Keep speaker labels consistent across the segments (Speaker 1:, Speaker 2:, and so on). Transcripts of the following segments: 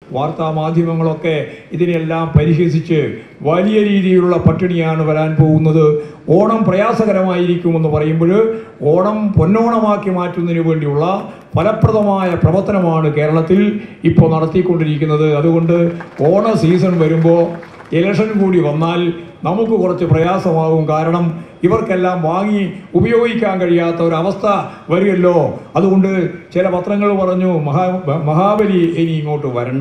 Speaker 1: വാർത്താ മാധ്യമങ്ങളൊക്കെ ഇതിനെല്ലാം പരിഹസിച്ച് വലിയ രീതിയിലുള്ള പട്ടിണിയാണ് വരാൻ പോകുന്നത് ഓണം പ്രയാസകരമായിരിക്കുമെന്ന് പറയുമ്പോൾ ഓണം പൊന്നോണമാക്കി മാറ്റുന്നതിന് വേണ്ടിയുള്ള ഫലപ്രദമായ പ്രവർത്തനമാണ് കേരളത്തിൽ ഇപ്പോൾ നടത്തിക്കൊണ്ടിരിക്കുന്നത് അതുകൊണ്ട് ഓണ സീസൺ വരുമ്പോൾ ഇലക്ഷൻ കൂടി വന്നാൽ നമുക്ക് കുറച്ച് പ്രയാസമാകും കാരണം ഇവർക്കെല്ലാം വാങ്ങി ഉപയോഗിക്കാൻ കഴിയാത്ത ഒരവസ്ഥ വരുമല്ലോ അതുകൊണ്ട് ചില പത്രങ്ങൾ പറഞ്ഞു മഹാ മഹാബലി ഇനി ഇങ്ങോട്ട് വരണ്ട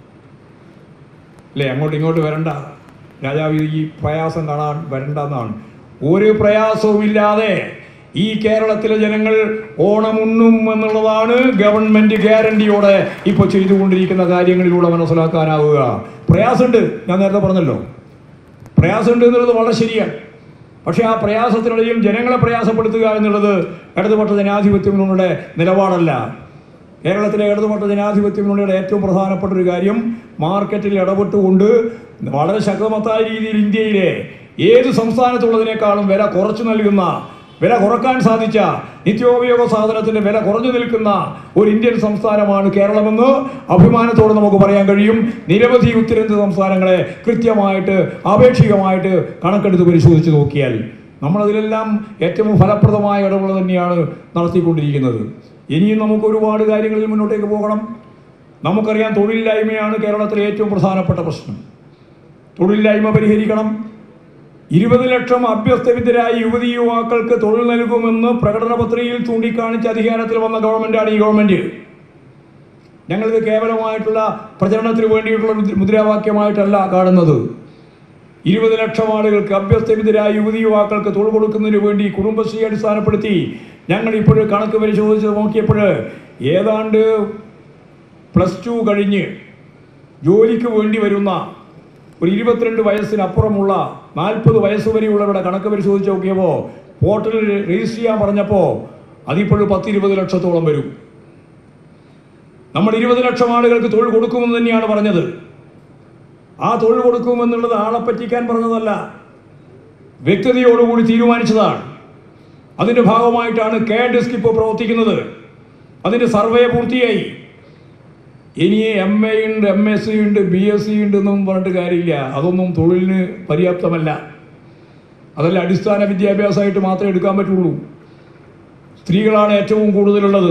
Speaker 1: അല്ലേ അങ്ങോട്ട് ഇങ്ങോട്ട് വരണ്ട രാജാവ് ഈ പ്രയാസം കാണാൻ വരണ്ട എന്നാണ് ഒരു പ്രയാസവുമില്ലാതെ ഈ കേരളത്തിലെ ജനങ്ങൾ ഓണമുണ്ണും എന്നുള്ളതാണ് ഗവൺമെന്റ് ഗ്യാരണ്ടിയോടെ ഇപ്പോൾ ചെയ്തുകൊണ്ടിരിക്കുന്ന കാര്യങ്ങളിലൂടെ മനസ്സിലാക്കാനാവുക പ്രയാസമുണ്ട് ഞാൻ നേരത്തെ പറഞ്ഞല്ലോ പ്രയാസമുണ്ട് എന്നുള്ളത് വളരെ ശരിയാണ് പക്ഷേ ആ പ്രയാസത്തിനിടയിൽ ജനങ്ങളെ പ്രയാസപ്പെടുത്തുക എന്നുള്ളത് ഇടതുപക്ഷ ജനാധിപത്യ മുന്നണിയുടെ നിലപാടല്ല കേരളത്തിലെ ഇടതുപക്ഷ ജനാധിപത്യ മുന്നണിയുടെ ഏറ്റവും പ്രധാനപ്പെട്ട ഒരു കാര്യം മാർക്കറ്റിൽ ഇടപെട്ടുകൊണ്ട് വളരെ ശക്തമത്തായ രീതിയിൽ ഇന്ത്യയിലെ ഏത് സംസ്ഥാനത്തുള്ളതിനേക്കാളും വില കുറച്ചു നൽകുന്ന വില കുറക്കാൻ സാധിച്ച നിത്യോപയോഗ സാധനത്തിന്റെ വില കുറഞ്ഞു നിൽക്കുന്ന ഒരു ഇന്ത്യൻ സംസ്ഥാനമാണ് കേരളമെന്ന് അഭിമാനത്തോടെ നമുക്ക് പറയാൻ കഴിയും നിരവധി ഉത്തരേന്ത്യ സംസ്ഥാനങ്ങളെ കൃത്യമായിട്ട് ആപേക്ഷികമായിട്ട് കണക്കെടുത്ത് പരിശോധിച്ച് നോക്കിയാൽ നമ്മളതിലെല്ലാം ഏറ്റവും ഫലപ്രദമായ ഇടപെടൽ തന്നെയാണ് നടത്തിക്കൊണ്ടിരിക്കുന്നത് ഇനിയും നമുക്ക് ഒരുപാട് കാര്യങ്ങളിൽ മുന്നോട്ടേക്ക് പോകണം നമുക്കറിയാം തൊഴിലില്ലായ്മയാണ് കേരളത്തിലെ ഏറ്റവും പ്രധാനപ്പെട്ട പ്രശ്നം തൊഴിലില്ലായ്മ പരിഹരിക്കണം ഇരുപത് ലക്ഷം അഭ്യസ്തവിദ്യരായ യുവതി യുവാക്കൾക്ക് തൊഴിൽ നൽകുമെന്ന് പ്രകടന പത്രികയിൽ ചൂണ്ടിക്കാണിച്ച് അധികാരത്തിൽ വന്ന ഗവൺമെന്റാണ് ഈ ഗവൺമെന്റ് ഞങ്ങളിത് കേവലമായിട്ടുള്ള പ്രചരണത്തിന് വേണ്ടിയിട്ടുള്ള ഒരു മുദ്രാവാക്യമായിട്ടല്ല കാണുന്നത് ഇരുപത് ലക്ഷം ആളുകൾക്ക് അഭ്യസ്തവിദ്യരായ യുവതി യുവാക്കൾക്ക് തൊഴിൽ കൊടുക്കുന്നതിന് വേണ്ടി കുടുംബശ്രീ അടിസ്ഥാനപ്പെടുത്തി ഞങ്ങൾ ഇപ്പോഴും കണക്ക് പരിശോധിച്ച് നോക്കിയപ്പോൾ ഏതാണ്ട് പ്ലസ് ടു കഴിഞ്ഞ് ജോലിക്ക് വേണ്ടി വരുന്ന ഒരു ഇരുപത്തിരണ്ട് വയസ്സിനപ്പുറമുള്ള നാൽപ്പത് വയസ്സ് വരെയുള്ളവരുടെ കണക്ക് പരിശോധിച്ച് നോക്കിയപ്പോൾ പോർട്ടലിൽ രജിസ്റ്റർ ചെയ്യാൻ പറഞ്ഞപ്പോൾ അതിപ്പോഴും പത്തിരുപത് ലക്ഷത്തോളം വരും നമ്മൾ ഇരുപത് ലക്ഷം ആളുകൾക്ക് തൊഴിൽ കൊടുക്കുമെന്ന് തന്നെയാണ് പറഞ്ഞത് ആ തൊഴിൽ കൊടുക്കുമെന്നുള്ളത് ആളെ പറ്റിക്കാൻ പറഞ്ഞതല്ല വ്യക്തതയോടുകൂടി തീരുമാനിച്ചതാണ് അതിൻ്റെ ഭാഗമായിട്ടാണ് കെ ഡെസ്ക് ഇപ്പോൾ പ്രവർത്തിക്കുന്നത് അതിൻ്റെ സർവേ പൂർത്തിയായി ഇനി എം എ ഉണ്ട് എം എസ് സി ഉണ്ട് ബി എസ് സി ഉണ്ട് എന്നും പറഞ്ഞിട്ട് കാര്യമില്ല അതൊന്നും തൊഴിലിന് പര്യാപ്തമല്ല അതല്ല അടിസ്ഥാന വിദ്യാഭ്യാസമായിട്ട് മാത്രമേ എടുക്കാൻ പറ്റുള്ളൂ സ്ത്രീകളാണ് ഏറ്റവും കൂടുതലുള്ളത്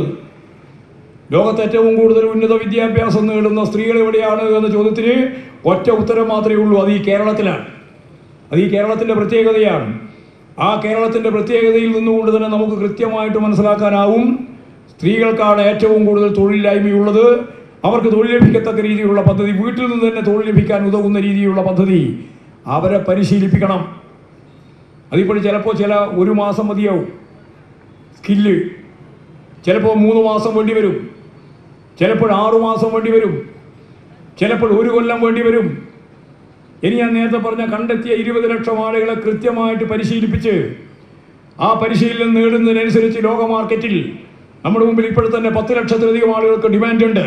Speaker 1: ലോകത്ത് ഏറ്റവും കൂടുതൽ ഉന്നത വിദ്യാഭ്യാസം നേടുന്ന സ്ത്രീകൾ എവിടെയാണ് എന്ന ചോദ്യത്തിന് ഒറ്റ ഉത്തരം മാത്രമേ ഉള്ളൂ അത് ഈ കേരളത്തിലാണ് അത് ഈ കേരളത്തിൻ്റെ പ്രത്യേകതയാണ് ആ കേരളത്തിൻ്റെ പ്രത്യേകതയിൽ നിന്നുകൊണ്ട് തന്നെ നമുക്ക് കൃത്യമായിട്ട് മനസ്സിലാക്കാനാവും സ്ത്രീകൾക്കാണ് ഏറ്റവും കൂടുതൽ തൊഴിലില്ലായ്മയുള്ളത് അവർക്ക് തൊഴിൽ ലഭിക്കത്തക്ക രീതിയിലുള്ള പദ്ധതി വീട്ടിൽ നിന്ന് തന്നെ തൊഴിൽ ലഭിക്കാൻ ഉതകുന്ന രീതിയിലുള്ള പദ്ധതി അവരെ പരിശീലിപ്പിക്കണം അതിപ്പോൾ ചിലപ്പോൾ ചില ഒരു മാസം മതിയാവും സ്കില്ല് ചിലപ്പോൾ മൂന്ന് മാസം വേണ്ടി വരും ചിലപ്പോൾ ആറു മാസം വേണ്ടി വരും ചിലപ്പോൾ ഒരു കൊല്ലം വേണ്ടി വരും ഇനി ഞാൻ നേരത്തെ പറഞ്ഞ കണ്ടെത്തിയ ഇരുപത് ലക്ഷം ആളുകളെ കൃത്യമായിട്ട് പരിശീലിപ്പിച്ച് ആ പരിശീലനം നേടുന്നതിനനുസരിച്ച് ലോക മാർക്കറ്റിൽ നമ്മുടെ മുമ്പിൽ ഇപ്പോൾ തന്നെ പത്ത് ലക്ഷത്തിലധികം ആളുകൾക്ക് ഡിമാൻഡ് ഉണ്ട്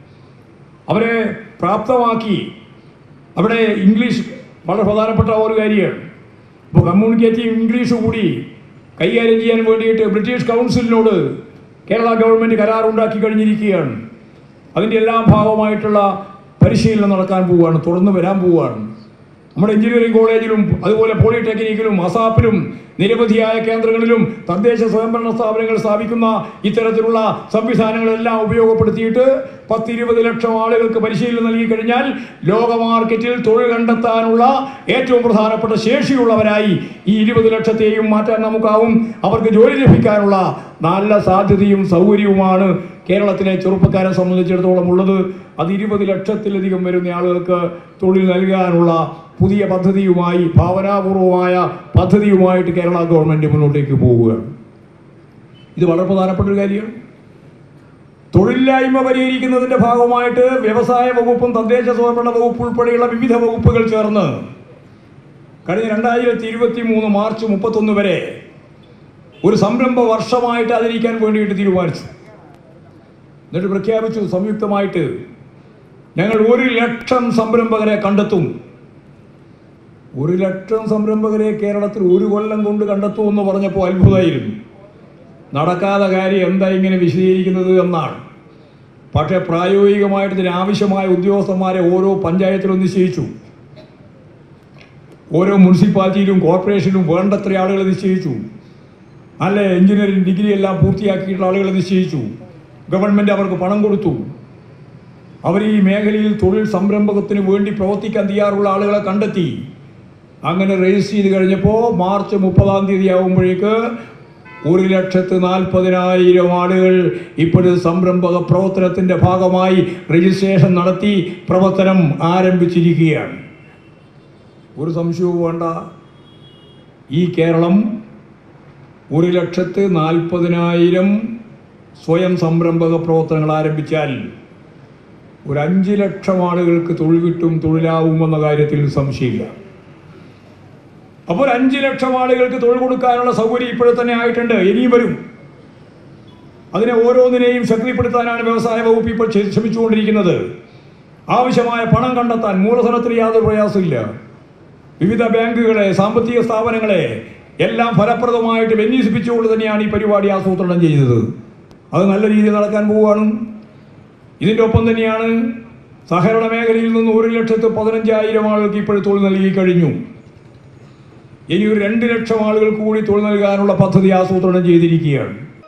Speaker 1: അവരെ പ്രാപ്തമാക്കി അവിടെ ഇംഗ്ലീഷ് വളരെ പ്രധാനപ്പെട്ട ഒരു കാര്യമാണ് ഇപ്പോൾ കമ്മ്യൂണിക്കേറ്റീവ് ഇംഗ്ലീഷ് കൂടി കൈകാര്യം ചെയ്യാൻ വേണ്ടിയിട്ട് ബ്രിട്ടീഷ് കൗൺസിലിനോട് കേരള ഗവൺമെൻറ് കരാറുണ്ടാക്കി കഴിഞ്ഞിരിക്കുകയാണ് അതിൻ്റെ എല്ലാം ഭാഗമായിട്ടുള്ള പരിശീലനം നടക്കാൻ പോവുകയാണ് തുടർന്ന് വരാൻ പോവുകയാണ് നമ്മുടെ എഞ്ചിനീയറിംഗ് കോളേജിലും അതുപോലെ പോളിടെക്നിക്കിലും അസാപ്പിലും നിരവധിയായ കേന്ദ്രങ്ങളിലും തദ്ദേശ സ്വയംഭരണ സ്ഥാപനങ്ങൾ സ്ഥാപിക്കുന്ന ഇത്തരത്തിലുള്ള സംവിധാനങ്ങളെല്ലാം ഉപയോഗപ്പെടുത്തിയിട്ട് പത്തിരുപത് ലക്ഷം ആളുകൾക്ക് പരിശീലനം നൽകി കഴിഞ്ഞാൽ ലോക മാർക്കറ്റിൽ തൊഴിൽ കണ്ടെത്താനുള്ള ഏറ്റവും പ്രധാനപ്പെട്ട ശേഷിയുള്ളവരായി ഈ ഇരുപത് ലക്ഷത്തെയും മാറ്റാൻ നമുക്കാവും അവർക്ക് ജോലി ലഭിക്കാനുള്ള നല്ല സാധ്യതയും സൗകര്യവുമാണ് കേരളത്തിലെ ചെറുപ്പക്കാരെ സംബന്ധിച്ചിടത്തോളം ഉള്ളത് അത് ഇരുപത് ലക്ഷത്തിലധികം വരുന്ന ആളുകൾക്ക് തൊഴിൽ നൽകാനുള്ള പുതിയ പദ്ധതിയുമായി ഭാവനാപൂർവമായ പദ്ധതിയുമായിട്ട് കേരള ഗവൺമെൻറ് മുന്നോട്ടേക്ക് പോവുകയാണ് ഇത് വളരെ പ്രധാനപ്പെട്ട ഒരു കാര്യമാണ് തൊഴിലില്ലായ്മ പരിഹരിക്കുന്നതിന്റെ ഭാഗമായിട്ട് വ്യവസായ വകുപ്പും തദ്ദേശ സ്വയംഭരണ വകുപ്പ് ഉൾപ്പെടെയുള്ള വിവിധ വകുപ്പുകൾ ചേർന്ന് കഴിഞ്ഞ രണ്ടായിരത്തി ഇരുപത്തി മൂന്ന് മാർച്ച് മുപ്പത്തൊന്ന് വരെ ഒരു സംരംഭ വർഷമായിട്ട് ആചരിക്കാൻ വേണ്ടിയിട്ട് തീരുമാനിച്ചു എന്നിട്ട് പ്രഖ്യാപിച്ചു സംയുക്തമായിട്ട് ഞങ്ങൾ ഒരു ലക്ഷം സംരംഭകരെ കണ്ടെത്തും ഒരു ലക്ഷം സംരംഭകരെ കേരളത്തിൽ ഒരു കൊല്ലം കൊണ്ട് കണ്ടെത്തും എന്ന് പറഞ്ഞപ്പോൾ അത്ഭുതമായിരുന്നു നടക്കാതെ കാര്യം എന്താ ഇങ്ങനെ വിശദീകരിക്കുന്നത് എന്നാണ് പക്ഷേ പ്രായോഗികമായിട്ട് ഇതിന് ആവശ്യമായ ഉദ്യോഗസ്ഥന്മാരെ ഓരോ പഞ്ചായത്തിലും നിശ്ചയിച്ചു ഓരോ മുനിസിപ്പാലിറ്റിയിലും കോർപ്പറേഷനിലും വേണ്ടത്ര ആളുകളെ നിശ്ചയിച്ചു നല്ല എഞ്ചിനീയറിംഗ് ഡിഗ്രി എല്ലാം പൂർത്തിയാക്കിയിട്ടുള്ള ആളുകളെ നിശ്ചയിച്ചു ഗവൺമെൻറ് അവർക്ക് പണം കൊടുത്തു അവർ ഈ മേഖലയിൽ തൊഴിൽ സംരംഭകത്തിന് വേണ്ടി പ്രവർത്തിക്കാൻ തയ്യാറുള്ള ആളുകളെ കണ്ടെത്തി അങ്ങനെ രജിസ്റ്റർ ചെയ്ത് കഴിഞ്ഞപ്പോൾ മാർച്ച് മുപ്പതാം തീയതി ആകുമ്പോഴേക്ക് ഒരു ലക്ഷത്ത് നാൽപ്പതിനായിരം ആളുകൾ ഇപ്പോഴും സംരംഭക പ്രവർത്തനത്തിൻ്റെ ഭാഗമായി രജിസ്ട്രേഷൻ നടത്തി പ്രവർത്തനം ആരംഭിച്ചിരിക്കുകയാണ് ഒരു സംശയവും വേണ്ട ഈ കേരളം ഒരു ലക്ഷത്ത് നാൽപ്പതിനായിരം സ്വയം സംരംഭക പ്രവർത്തനങ്ങൾ ആരംഭിച്ചാൽ ഒരു അഞ്ച് ലക്ഷം ആളുകൾക്ക് തൊഴിൽ കിട്ടും തൊഴിലാവുമെന്ന കാര്യത്തിൽ സംശയമില്ല അപ്പോൾ ഒരു അഞ്ച് ലക്ഷം ആളുകൾക്ക് തൊഴിൽ കൊടുക്കാനുള്ള സൗകര്യം ഇപ്പോഴും തന്നെ ആയിട്ടുണ്ട് ഇനിയും വരും അതിനെ ഓരോന്നിനെയും ശക്തിപ്പെടുത്താനാണ് വ്യവസായ വകുപ്പ് ഇപ്പോൾ ചെ- ശ്രമിച്ചുകൊണ്ടിരിക്കുന്നത് ആവശ്യമായ പണം കണ്ടെത്താൻ മൂലധനത്തിന് യാതൊരു പ്രയാസമില്ല വിവിധ ബാങ്കുകളെ സാമ്പത്തിക സ്ഥാപനങ്ങളെ എല്ലാം ഫലപ്രദമായിട്ട് വിന്യസിപ്പിച്ചുകൊണ്ട് തന്നെയാണ് ഈ പരിപാടി ആസൂത്രണം ചെയ്തത് അത് നല്ല രീതിയിൽ നടക്കാൻ പോവുകയാണ് ഇതിൻ്റെ ഒപ്പം തന്നെയാണ് സഹകരണ മേഖലയിൽ നിന്ന് ഒരു ലക്ഷത്ത് പതിനഞ്ചായിരം ആളുകൾക്ക് ഇപ്പോൾ തൊഴിൽ നൽകി കഴിഞ്ഞു ഇനി ഒരു രണ്ട് ലക്ഷം ആളുകൾക്ക് കൂടി തൊഴിൽ നൽകാനുള്ള പദ്ധതി ആസൂത്രണം ചെയ്തിരിക്കുകയാണ്